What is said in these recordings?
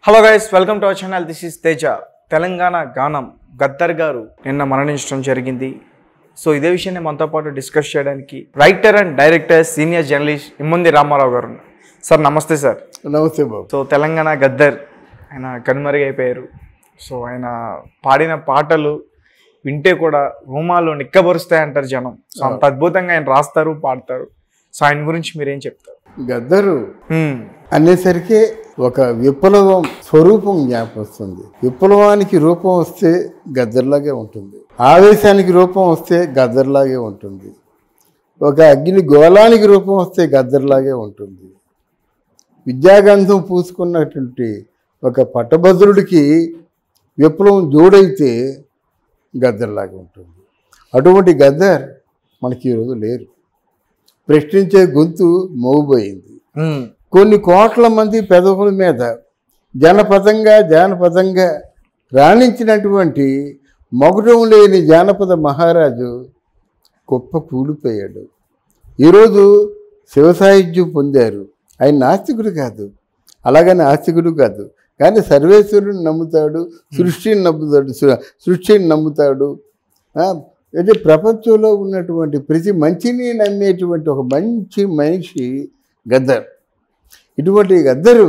Hello guys welcome to our channel this is Teja Telangana గానం గద్దర్ గారు నిన్న మరణించడం జరిగింది సో ఇదే విషయాన్ని మనతో పాటు డిస్కస్ చేయడానికి writer and director senior journalist Immandi Ramarao garu ఉన్నారు. సార్ నమస్తే సార్ నమస్తే బాబు సో తెలంగాణ గద్దర్ ఆయన కనుమరుగైపోయారు సో ఆయన పాడిన పాటలు వింటే కూడా రూమాలు నిక్కబరుస్తాయి అంటారు జనం సో అంత అద్భుతంగా ఆయన రాస్తారు పాడతారు సో ఆయన గురించి మీరేం చెప్తారు గద్దరు హ్మ్. అనేసరికి ఒక విప్లవం స్వరూపం జ్ఞాపొస్తుంది విప్లవానికి రూపం వస్తే గద్దర్లాగే ఉంటుంది ఆవేశానికి రూపం వస్తే గద్దర్లాగే ఉంటుంది ఒక అగ్ని గోళానికి రూపం వస్తే గద్దర్లాగే ఉంటుంది విద్యాగంధం పూసుకున్నటువంటి ఒక పట్టభద్రుడికి విప్లవం జోడైతే గద్దర్లాగా ఉంటుంది అటువంటి గద్దర్ మనకి ఈరోజు లేరు ప్రశ్నించే గొంతు మోగిపోయింది హ్మ్. కొన్ని కోట్ల మంది పెదవుల మీద జనపదంగా జానపదంగా రాణించినటువంటి మగుటం లేని జానపద మహారాజు గొప్ప కూలిపోయాడు ఈరోజు శివసాహిత్యం పొందారు ఆయన నాస్తికుడు కాదు అలాగని ఆస్తికుడు కాదు కానీ సర్వేశ్వరుని నమ్ముతాడు సృష్టిని నమ్ముతాడు సృ- సృష్టిని నమ్ముతాడు ఆ, అయితే ప్రపంచంలో ఉన్నటువంటి ప్రతి మంచిని నమ్మేటువంటి ఒక మంచి మనిషి గద్దర్ ఇటువంటి గద్దరు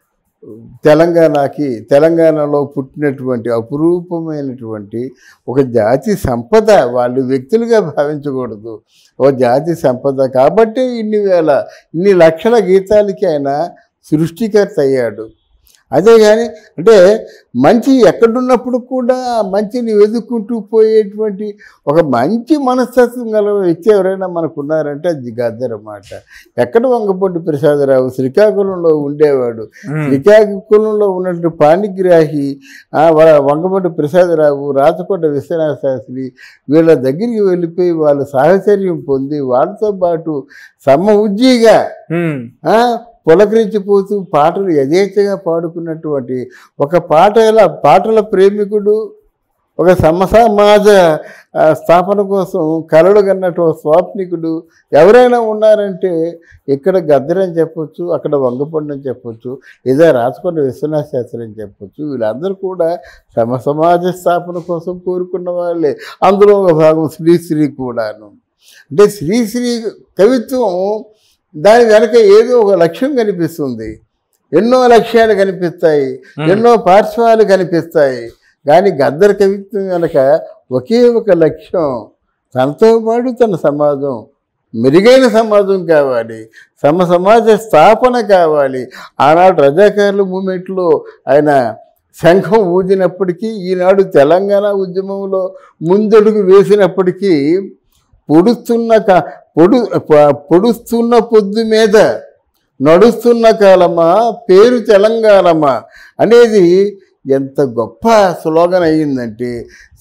తెలంగాణకి తెలంగాణలో పుట్టినటువంటి అపురూపమైనటువంటి ఒక జాతి సంపద వాళ్ళు వ్యక్తులుగా భావించకూడదు ఒక జాతి సంపద కాబట్టి ఇన్ని వేల ఇన్ని లక్షల గీతాలకి ఆయన సృష్టికర్త అయ్యాడు అదే కానీ అంటే మంచి ఎక్కడున్నప్పుడు కూడా ఆ మంచిని వెతుక్కుంటూ పోయేటువంటి ఒక మంచి మనస్తత్వం గల వ్యక్తి ఎవరైనా మనకు ఉన్నారంటే అది గద్దర్ అన్నమాట ఎక్కడ వంగపొండి ప్రసాదరావు శ్రీకాకుళంలో ఉండేవాడు హ్మ్. శ్రీకాకుళంలో ఉన్నటువంటి పాణిగ్రాహి ఆ, వ- వంగపొండి ప్రసాదరావు రాచకొండ విశ్వనాథ శాస్త్రి వీళ్ళ దగ్గరికి వెళ్ళిపోయి వాళ్ళ సాహచర్యం పొంది వాళ్ళతో పాటు సమ ఉజ్జీగా హ్మ్. ఆ, పులకరించిపోతూ పాటలు యథేచ్ఛగా పాడుకున్నటువంటి ఒక పాటల పాటల ప్రేమికుడు ఒక సమసమాజ ఆ, స్థాపన కోసం కలలు కన్నట్టు ఒక స్వాప్నికుడు ఎవరైనా ఉన్నారంటే ఇక్కడ గద్దర్ అని చెప్పొచ్చు అక్కడ వంగపండు అని చెప్పొచ్చు లేదా రాచకొండ విశ్వనాథ శాస్త్రి అని చెప్పొచ్చు వీళ్ళందరూ కూడా సమ సమాజ స్థాపన కోసం కోరుకున్న వాళ్ళే అందులో ఒక భాగం శ్రీశ్రీ కూడాను అంటే శ్రీశ్రీ కవిత్వం దాని వెనక ఏదో ఒక లక్ష్యం కనిపిస్తుంది ఎన్నో లక్ష్యాలు కనిపిస్తాయి ఎన్నో పార్శ్వాలు కనిపిస్తాయి కానీ గద్దర్ కవిత్వం వెనక ఒకే ఒక లక్ష్యం తనతో పాటు తన సమాజం మెరుగైన సమాజం కావాలి సమ సమాజ స్థాపన కావాలి ఆనాడు రజాకారుల మూమెంట్లో ఆయన శంఖం ఊదినప్పటికీ ఈనాడు తెలంగాణ ఉద్యమంలో ముందడుగు వేసినప్పటికీ పొడుస్తున్న క- పొడు ప- పొడుస్తున్న పొద్దు మీద నడుస్తున్న కాలమా పేరు తెలంగాణమా అనేది ఎంత గొప్ప స్లోగన్ అయ్యిందంటే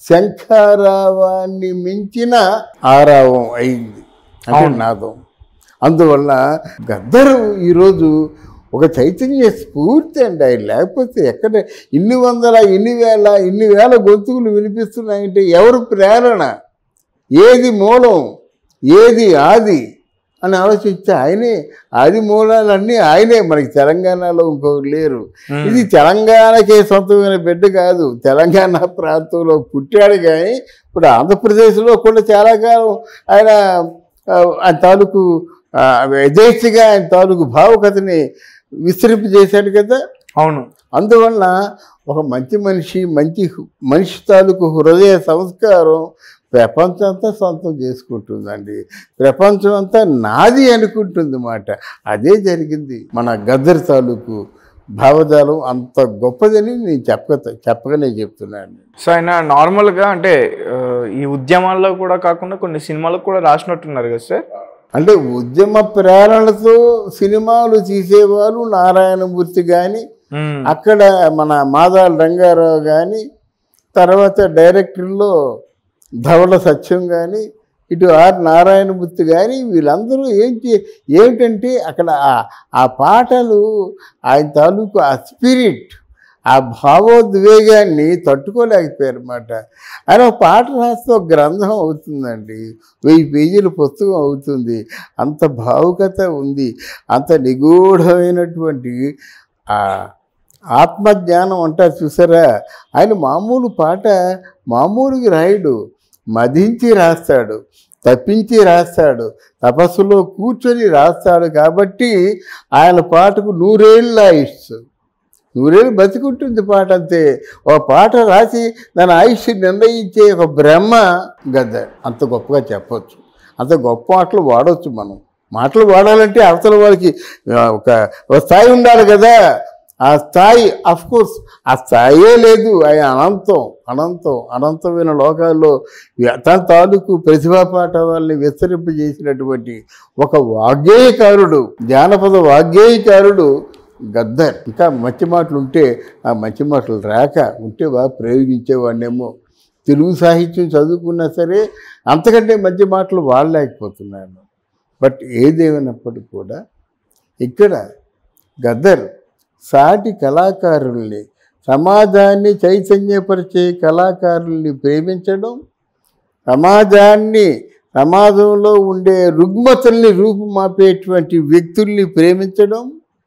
శంఖారావాన్ని మించిన ఆరావం అయింది అంటే అవును. నాదం అందువల్ల గద్దరు ఈరోజు ఒక చైతన్య స్ఫూర్తి అండి ఆయన లేకపోతే ఎక్కడ ఇన్ని వందల ఇన్ని వేల ఇన్ని వేల గొంతుకులు వినిపిస్తున్నాయంటే ఎవరు ప్రేరణ ఏది మూలం ఏది ఆది అని ఆలోచిస్తే ఆయనే ఆది మూలాలన్నీ ఆయనే మనకి తెలంగాణలో ఇంకొకరు లేరు హ్మ్. ఇది తెలంగాణకే సొంతమైన బిడ్డ కాదు తెలంగాణ ప్రాంతంలో పుట్టాడు కానీ ఇప్పుడు ఆంధ్రప్రదేశ్లో కూడా చాలా కాలం ఆయన ఆ, ఆయన తాలూకు ఆ, యథేచ్ఛగా ఆయన తాలూకు భావుకతని విస్తరింపజేశాడు కదా అవును అందువలన ఒక మంచి మనిషి మంచి హృ- మనిషి తాలూకు హృదయ సంస్కారం ప్రపంచం అంతా సొంతం చేసుకుంటుందండి ప్రపంచం అంతా నాది అనుకుంటుంది మాట అదే జరిగింది మన గద్దర్ తాలూకు భావజాలం అంత గొప్పదని నేను చెప్పక చెప్పకనే చెప్తున్నాను సో ఆయన నార్మల్గా అంటే ఆ, ఈ ఉద్యమాల్లో కూడా కాకుండా కొన్ని సినిమాలకు కూడా రాసినట్టున్నారు కదా సార్ అంటే ఉద్యమ ప్రేరణతో సినిమాలు తీసేవారు నారాయణమూర్తి కానీ హ్మ్. అక్కడ మన మాదాల రంగారావు కానీ తర్వాత డైరెక్టర్లో ధవళ సత్యం కానీ ఇటు ఆర్ నారాయణమూర్తి కానీ వీళ్ళందరూ ఏంటి ఏమిటంటే అక్కడ ఆ- ఆ పాటలు ఆయన తాలూకు ఆ స్పిరిట్ ఆ భావోద్వేగాన్ని తట్టుకోలేకపోయారు అన్నమాట ఆయన ఒక పాట రాస్తే ఒక గ్రంథం అవుతుందండి వెయ్యి పేజీల పుస్తకం అవుతుంది అంత భావుకత ఉంది అంత నిగూఢమైనటువంటి ఆ ఆత్మజ్ఞానం అంటారు చూసారా ఆయన మామూలు పాట మామూలుగా రాయడు మదించి రాస్తాడు తప్పించి రాస్తాడు తపస్సులో కూర్చొని రాస్తాడు కాబట్టి ఆయన పాటకు నూరేళ్ళు ఆయుష్ నూరేళ్ళు బతికుంటుంది పాట అంతే ఒక పాట రాసి దాని ఆయుష్ నిర్ణయించే ఒక బ్రహ్మ గద్ద అంత గొప్పగా చెప్పొచ్చు అంత గొప్ప మాటలు వాడవచ్చు మనం మాటలు వాడాలంటే అవతల వాళ్ళకి ఆ, ఒక ఒక స్థాయి ఉండాలి కదా ఆ స్థాయి అఫ్ కోర్స్ ఆ స్థాయే లేదు ఆయన అనంతం అనంతం అనంతమైన లోకాల్లో తన తాలూకు ప్రతిభా పాట వాళ్ళని విస్తరింపజేసినటువంటి ఒక వాగ్గేయకారుడు జానపద వాగ్గేయకారుడు గద్దర్ ఇంకా మంచి మాటలు ఉంటే ఆ మంచి మాటలు రాక ఉంటే బాగా ప్రయోగించేవాడినేమో తెలుగు సాహిత్యం చదువుకున్నా సరే అంతకంటే మంచి మాటలు వాడలేకపోతున్నాను బట్ ఏదేమైనప్పటికీ కూడా ఇక్కడ గద్దర్ సాటి కళాకారుల్ని సమాజాన్ని చైతన్యపరిచే కళాకారుల్ని ప్రేమించడం సమాజాన్ని సమాజంలో ఉండే రుగ్మతల్ని రూపుమాపేటువంటి వ్యక్తుల్ని ప్రేమించడం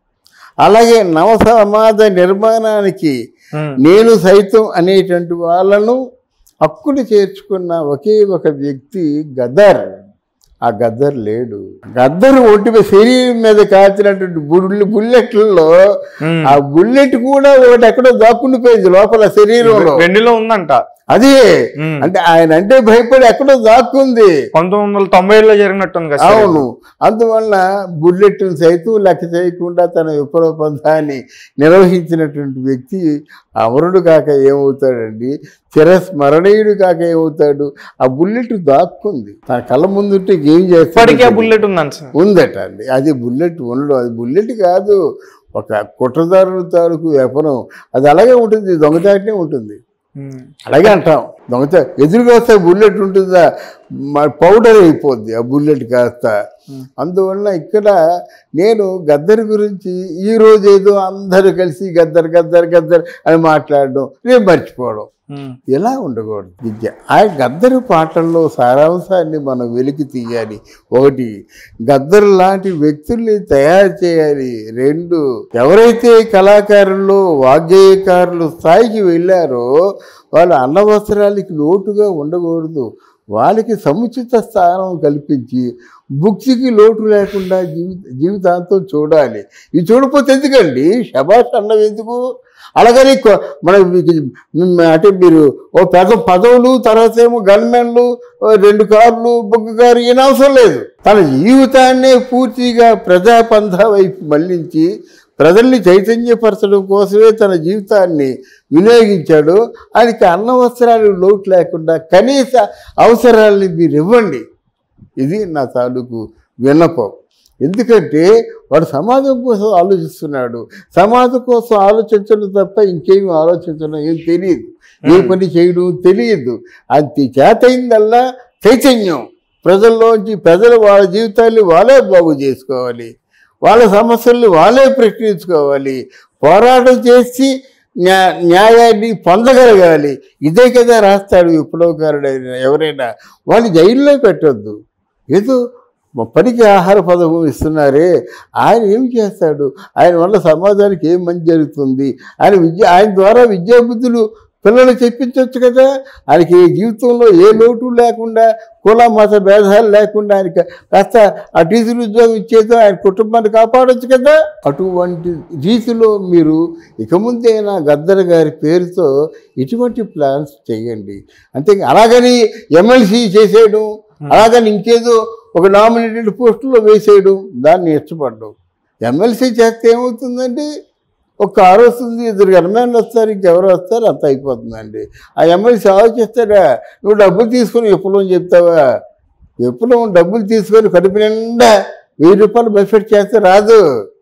అలాగే నవ సమాజ నిర్మాణానికి ఉమ్, నేను సైతం అనేటువంటి వాళ్ళను హక్కును చేర్చుకున్న ఒకే ఒక వ్యక్తి గదర్ ఆ గద్దర్ లేడు గద్దర్ ఒంటి మీద శరీరం మీద కాల్చినటువంటి బుల్ బుల్లెట్లలో ఉమ్. ఆ బుల్లెట్ కూడా ఒకటి ఎక్కడో దాక్కుండిపోయింది లోపల శరీరంలో వెండిలో ఉందంట అదే ఉమ్. అంటే ఆయన అంటే భయపడి ఎక్కడో దాక్కుంది పంతొమ్మిది వందల తొంభై ఏడులో జరిగినట్టుంది కదా సార్. అవును అందువల్ల బుల్లెట్ను సైతం లెక్క చేయకుండా తన విప్లవపంథాన్ని నిర్వహించినటువంటి వ్యక్తి అమరుడు కాక ఏమవుతాడండి చిరస్మరణీయుడు కాక ఏమవుతాడు ఆ బుల్లెట్ దాక్కుంది తన కళ్ళ ముందుంటే ఏం ఇప్పటికీ ఆ చేస్తాడు బుల్లెట్ ఉందంట సార్ ఉందట అండి అది బుల్లెట్ ఉండడం అది బుల్లెట్ కాదు ఒక కుట్రదారుల తాలూకు వ్యాపారం అది అలాగే ఉంటుంది దొంగచాటనే ఉంటుంది ఉమ్. అలాగే అంటాం దొంగత ఎదురుగా వస్తే బుల్లెట్ ఉంటుందా మ- పౌడర్ అయిపోద్ది ఆ బుల్లెట్ కాస్త అందువల్ల ఇక్కడ నేను గద్దర్ గురించి ఈ రోజు ఏదో అందరూ కలిసి గద్దర్ గద్దర్ గద్దర్ అని మాట్లాడడం రేపు మర్చిపోవడం ఉమ్. ఇలా ఉండకూడదు విద్య ఆ గద్దరు పాటల్లో సారాంశాన్ని మనం వెలికి తీయాలి ఒకటి గద్దరు లాంటి వ్యక్తుల్ని తయారు చేయాలి రెండు ఎవరైతే కళాకారులు వాగ్గేయకారులు స్థాయికి వెళ్ళారో వాళ్ళు అన్నవస్త్రాలకి లోటుగా ఉండకూడదు వాళ్ళకి సముచిత స్థానం కల్పించి బుక్స్కి లోటు లేకుండా జీవిత జీవితాంతం చూడాలి ఇది చూడకపోతే ఎందుకండి శబాష్ అన్నం ఎందుకు అలాగని కొ- మన మీకు మ్ అంటే మీరు ఓ పెద్ద పదవులు తర్వాత ఏమో గన్మెన్లు ఓ రెండు కార్లు బొగ్గు కారు ఈయన అవసరం లేదు తన జీవితాన్నే పూర్తిగా ప్రజాపంథ వైపు మళ్లించి ప్రజల్ని చైతన్యపరచడం కోసమే తన జీవితాన్ని వినియోగించాడు ఆయనకి అన్న వస్త్రాలు లోటు లేకుండా కనీస అవసరాల్ని మీరు ఇవ్వండి ఇది నా తాలూకు విన్నపం ఎందుకంటే వాడు సమాజం కోసం ఆలోచిస్తున్నాడు సమాజం కోసం ఆలోచించడం తప్ప ఇంకేమి ఆలోచించడం ఏం తెలియదు ఏ పని చేయడం తెలియదు అది చేతయిందల్లా చైతన్యం ప్రజల్లోంచి ప్రజలు వాళ్ళ జీవితాన్ని వాళ్ళే బాగు చేసుకోవాలి వాళ్ళ సమస్యల్ని వాళ్ళే ప్రశ్నించుకోవాలి పోరాటం చేసి న్యా న్యాయాన్ని పొందగలగాలి ఇదే కదా రాస్తాడు విప్లవకారుడైన ఎవరైనా వాళ్ళు జైల్లో పెట్టొద్దు ఏదో మా పనికి ఆహార పదవం ఇస్తున్నారే ఆయన ఏం చేస్తాడు ఆయన వల్ల సమాజానికి ఏం మంచి జరుగుతుంది ఆయన విద్య ఆయన ద్వారా విద్యాబుద్ధులు పిల్లలు చెప్పించవచ్చు కదా ఆయనకి ఈ జీవితంలో ఏ లోటు లేకుండా కుల మత భేదాలు లేకుండా ఆయనకి కాస్త ఆ టీచర్ ఉద్యోగం ఇచ్చేదో ఆయన కుటుంబాన్ని కాపాడొచ్చు కదా అటువంటి రీతిలో మీరు ఇక ముందైనా గద్దర్ గారి పేరుతో ఇటువంటి ప్లాన్స్ చేయండి అంతే అలాగని ఎమ్మెల్సీ చేసేయడం అలాగని ఇంకేదో ఒక నామినేటెడ్ పోస్టులో వేసేయడం దాన్ని ఇష్టపడడం ఎమ్మెల్సీ చేస్తే ఏమవుతుందండి ఒక కారు వస్తుంది ఇద్దరు ఎమ్మెల్యేలు వస్తారు ఇంకెవరు వస్తారు అంత అయిపోతుందండి ఆ ఎమ్మెల్సీ ఆలోచిస్తాడా నువ్వు డబ్బులు తీసుకొని విప్లవం చెప్తావా విప్లవం డబ్బులు తీసుకొని కడుపు నిండా వెయ్యి రూపాయలు బెనిఫిట్ చేస్తే రాదు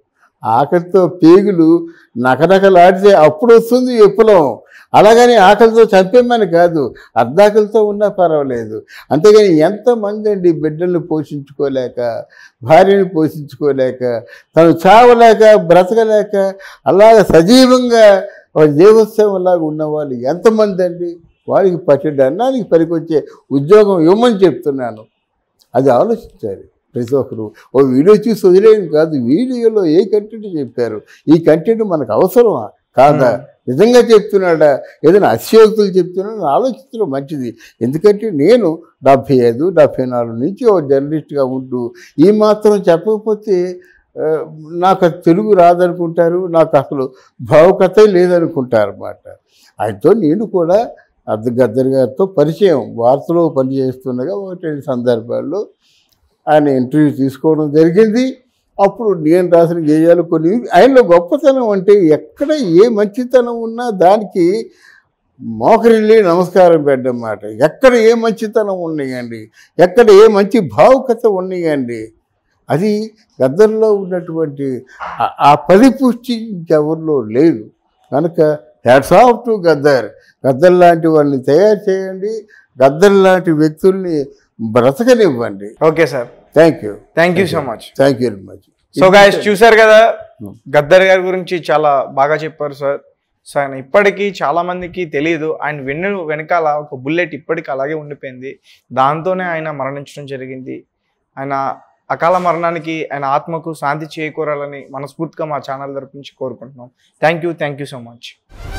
ఆకలితో పేగులు నకనకలాడితే అప్పుడు వస్తుంది విప్లవం అలాగని ఆకలితో చంపేమని కాదు అర్ధాకలితో ఉన్నా పర్వాలేదు అంతేగాని ఎంతమంది అండి బిడ్డల్ని పోషించుకోలేక భార్యని పోషించుకోలేక తను చావలేక బ్రతకలేక అలాగ సజీవంగా ఒక దేవోత్సవంలాగా ఉన్నవాళ్ళు ఎంతమంది అండి వారికి పట్టెడు అన్నానికి పనికొచ్చే ఉద్యోగం ఇవ్వమని చెప్తున్నాను అది ఆలోచించాలి ప్రతి ఒక్కరు ఓ వీడియో చూసి వదిలేయడం కాదు వీడియోలో ఏ కంటెంట్ చెప్పారు ఈ కంటెంట్ మనకు అవసరమా కాదా నిజంగా చెప్తున్నాడా ఏదైనా అతిశయోక్తులు చెప్తున్నాడు ఆలోచించడం మంచిది ఎందుకంటే నేను డెబ్భై ఐదు డెబ్భై నాలుగు నుంచి ఓ జర్నలిస్ట్గా ఉంటూ ఈ మాత్రం చెప్పకపోతే ఆ, నాకు అది తెలుగు రాదనుకుంటారు నాకు అసలు భావుకత లేదనుకుంటారు అన్నమాట ఆయనతో నేను కూడా అబ్దుల్ గద్దర్ గారితో పరిచయం వార్తలో పనిచేస్తుండగా ఒకటి రెండు సందర్భాల్లో ఆయన ఇంటర్వ్యూ తీసుకోవడం జరిగింది అప్పుడు నేను రాసిన గేయాలు కొన్ని ఆయనలో గొప్పతనం అంటే ఎక్కడ ఏ మంచితనం ఉన్నా దానికి మోకరిల్లి నమస్కారం పెట్టమాట ఎక్కడ ఏ మంచితనం ఉన్నాయండి ఎక్కడ ఏ మంచి భావుకత ఉన్నాయండి అది గద్దర్లో ఉన్నటువంటి ఆ- ఆ పరిపుష్టి ఇంకెవరిలో లేదు కనుక hats off to Gaddar Gaddar లాంటి వాళ్ళని తయారు చేయండి గద్దర్ లాంటి వ్యక్తుల్ని బ్రతకనివ్వండి okay sir thank you thank you so much thank you very much so guys చూశారు కదా గద్దర్ గారి గురించి చాలా బాగా చెప్పారు సార్ సో ఆయన ఇప్పటికీ చాలా మందికి తెలియదు ఆయన వెన్ను వెనకాల ఒక బుల్లెట్ ఇప్పటికీ అలాగే ఉండిపోయింది దాంతోనే ఆయన మరణించడం జరిగింది ఆయన అకాల మరణానికి ఆయన ఆత్మకు శాంతి చేకూరాలని మనస్ఫూర్తిగా మా ఛానల్ తరపు నుంచి కోరుకుంటున్నాం thank you thank you so much